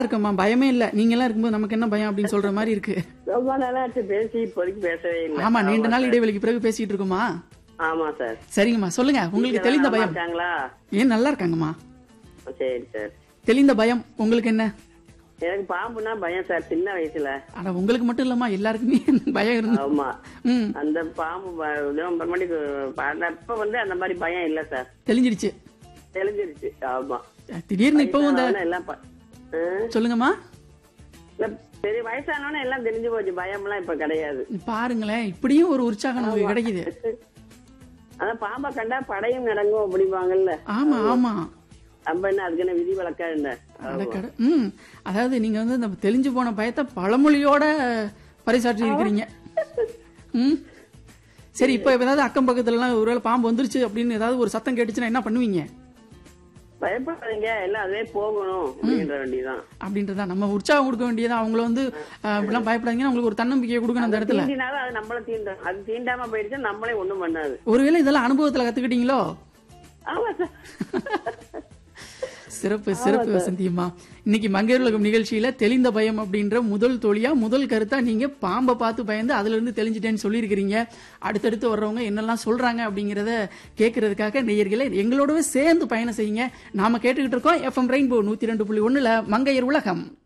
இருக்கம்மா பயமே இல்ல நீங்க எல்லாம் இருக்கும்போது நமக்கு என்ன பயம் அப்படின்னு சொல்ற மாதிரி இருக்கு ரொம்ப நாளாச்சு பேசி இப்போதைக்கு பேசவே இல்லை ஆமா நீண்ட நாள் இடைவெளிக்கு பிறகு பேசிட்டு இருக்கோமா ஆமா சார் சரிங்கம்மா சொல்லுங்க உங்களுக்கு தெளிந்த நல்லா பயம் இருக்காங்களா ஏன் நல்லா இருக்காங்கம்மா சரி சார் தெளிந்த பயம் உங்களுக்கு என்ன எனக்கு பாம்புனா பயம் சார் சின்ன வயசுல ஆனா உங்களுக்கு மட்டும் இல்லம்மா எல்லாருக்குமே பயம் இருந்து ஆமா ம் அந்த பாம்பு ப- இதுவும் மறுபடிக்கு அப்ப வந்து அந்த மாதிரி பயம் இல்ல சார் தெளிஞ்சிடுச்சு தெளிஞ்சிருச்சு ஆமா திடீர்னு இப்பவும் இந்த வயசானவன எல்லாம் ப- ஆ? சொல்லுங்கம்மா இல்ல, பெரிய வயசானவன எல்லாம் தெரிஞ்சு போச்சு பயம்லாம் இப்ப கிடையாது பாருங்களேன் இப்படியும் ஒரு உற்சாகம் நமக்கு கிடைக்குது அதான் பாம்பை கண்டா படையும் நடங்கும் அப்படிம்பாங்கல்ல ஆமா ஆமா அப்ப என்ன அதுக்கு என்ன விதி வழக்கா என்ன அடக்கட ம் அதாவது நீங்க வந்து இந்த தெளிஞ்சு போன பயத்தை பழமொழியோட பறைசாற்றி இருக்கிறீங்க ம் சரி இப்போ ஏதாவது அக்கம் பக்கத்துல எல்லாம் ஒருவேளை பாம்பு வந்துருச்சு அப்படின்னு ஏதாவது ஒரு சத்தம் கேட்டுச்சுன்னா என்ன பண்ணுவீங்க பயப்படாதீங்க எல்லாம் அதுவே போகணும் அப்படின்ற வேண்டியதான் அப்படின்றதா நம்ம உற்சாகம் கொடுக்க வேண்டியதா அவங்கள வந்து அஹ், இப்படிலாம் பயப்படாதீங்கன்னு அவங்களுக்கு ஒரு தன்னம்பிக்கையை கொடுக்கணும் அந்த இடத்துல தீண்டினாலும் அது நம்மள தீண்டும் அது தீண்டாம போயிடுச்சு நம்மளே ஒண்ணும் பண்ணாது ஒருவேளை இதெல்லாம் அனுபவத்துல கத்துக்கிட்டீங்களோ ஆமா சார் சிறப்பு சிறப்பு வசந்தியம்மா இன்னைக்கு மங்கையர்லகம் நிகழ்ச்சியில தெளிந்த பயம் அப்படின்ற முதல் தோழியா முதல் கருத்தா நீங்க பாம்பை பார்த்து பயந்து அதுல இருந்து தெளிஞ்சிட்டேன்னு சொல்லியிருக்கிறீங்க அடுத்தடுத்து வர்றவங்க என்னெல்லாம் சொல்றாங்க அப்படிங்கறத கேட்கறதுக்காக நேயர்களே எங்களோடவே சேர்ந்து பயணம் செய்யுங்க நாம கேட்டுக்கிட்டு இருக்கோம் எஃப்எம் ரெயின்போ நூத்தி ரெண்டு புள்ளி ஒண்ணுல மங்கையர் உலகம்